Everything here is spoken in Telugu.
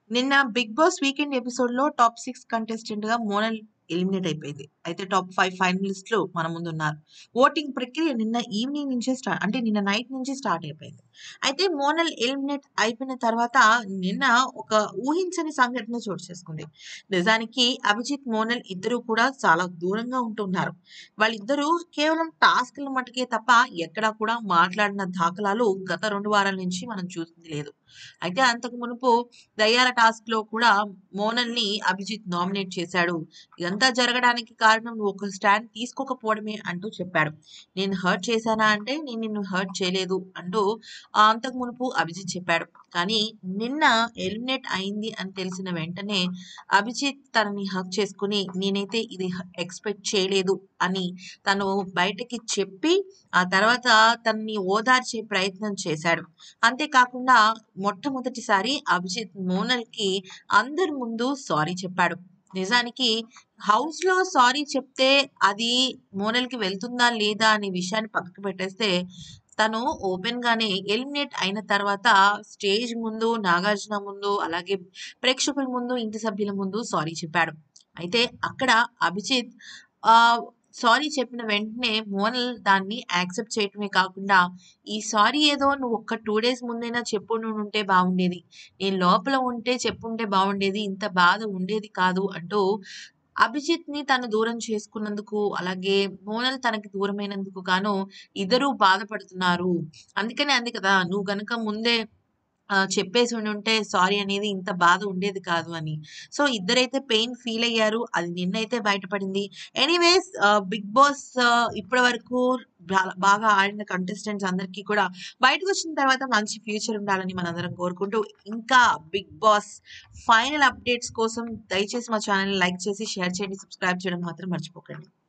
నిన్న 'బిగ్ బాస్' వీకెండ్ ఎపిసోడ్‌లో టాప్ 6 కంటెస్టెంట్‌గా మోనల్ ఎలిమినేట్ అయిపోయింది. అయితే టాప్ 5 ఫైనలిస్ట్‌లు మన ముందున్నారు. ఓటింగ్ ప్రక్రియ నిన్న ఈవినింగ్ నుంచే స్టా అంటే నిన్న నైట్ నుంచి స్టార్ట్ అయిపోయింది. అయితే మోనల్ ఎలిమినేట్ అయిపోయిన తర్వాత నిన్న ఒక ఊహించని సంఘటన చోటు చేసుకుంది. నిజానికి అభిజిత్, మోనల్ ఇద్దరూ కూడా చాలా దూరంగా ఉంటున్నారు. వాళ్ళిద్దరూ కేవలం టాస్క్‌ల మట్టుకే తప్ప ఎక్కడా కూడా మాట్లాడిన దాఖలాలు గత 2 వారాల నుంచి మనం చూసింది లేదు. అయితే అంతకు మునుపు దయ్యాల టాస్క్‌లో కూడా మోనల్‌ని అభిజిత్ నామినేట్ చేశాడు. ఇదంతా జరగడానికి కారణం నువ్వు ఒక స్టాండ్ తీసుకోకపోవడమే అంటూ చెప్పాడు. నేను హర్ట్ చేశానా అంటే నేను నిన్ను హర్ట్ చేయలేదు అంటూ ఆహ్, అంతకు మునుపు అభిజిత్ చెప్పాడు. కానీ నిన్న ఎలిమినేట్ అయింది అని తెలిసిన వెంటనే అభిజిత్ తనని హగ్ చేసుకొని నేనైతే ఇది హ ఎక్స్‌పెక్ట్ చేయలేదు అని తను బయటకి చెప్పి ఆ తర్వాత తనని ఓదార్చే ప్రయత్నం చేశాడు. అంతేకాకుండా మొట్టమొదటిసారి అభిజిత్ మోనల్‌కి అందరి ముందు సారీ చెప్పాడు. నిజానికి హౌస్‌లో సారీ చెప్తే అది మోనల్‌కి వెళ్తుందా లేదా అనే విషయాన్ని పక్కకు పెట్టేస్తే తను ఓపెన్‌గానే ఎలిమినేట్ అయిన తర్వాత స్టేజ్ ముందు, నాగార్జున ముందు, అలాగే ప్రేక్షకుల ముందు, ఇంటి సభ్యుల ముందు సారీ చెప్పాడు. అయితే అక్కడ అభిజిత్ ఆహ్, సారీ చెప్పిన వెంటనే మోనల్ దాన్ని యాక్సెప్ట్ చేయటమే కాకుండా ఈ సారీ ఏదో నువ్వు ఒక్క 2 డేస్ ముందైనా చెప్పుండుంటే బావుండేది. నేను లోపల ఉంటే చెప్పుంటే బావుండేది. ఇంత బాధ ఉండేది కాదు అంటూ అభిజిత్‌ని తను దూరం చేసుకున్నందుకు, అలాగే మోనల్ తనకి దూరమైనందుకు గాను ఇద్దరూ బాధపడుతున్నారు. అందుకనే అంది కదా! నువ్వు గనక ముందే ఆహ్, చెప్పేసి ఉండుంటే సారీ అనేది ఇంత బాధ ఉండేది కాదు అని. సో, ఇద్దరైతే పెయిన్ ఫీల్ అయ్యారు. అది నిన్నైతే బయటపడింది. ఎనీవేస్ ఆహ్, 'బిగ్ బాస్' ఇప్పటి వరకు బాల బాగా ఆడిన కంటెస్టెంట్స్ అందరికీ కూడా బయటకొచ్చిన తర్వాత మంచి ఫ్యూచర్ ఉండాలని మనందరం కోరుకుంటూ ఇంకా 'బిగ్ బాస్' ఫైనల్ అప్డేట్స్ కోసం దయచేసి మా ఛానెల్‌ని లైక్ చేసి, షేర్ చేయండి, సబ్స్క్రైబ్ చేయడం మాత్రం మర్చిపోకండి.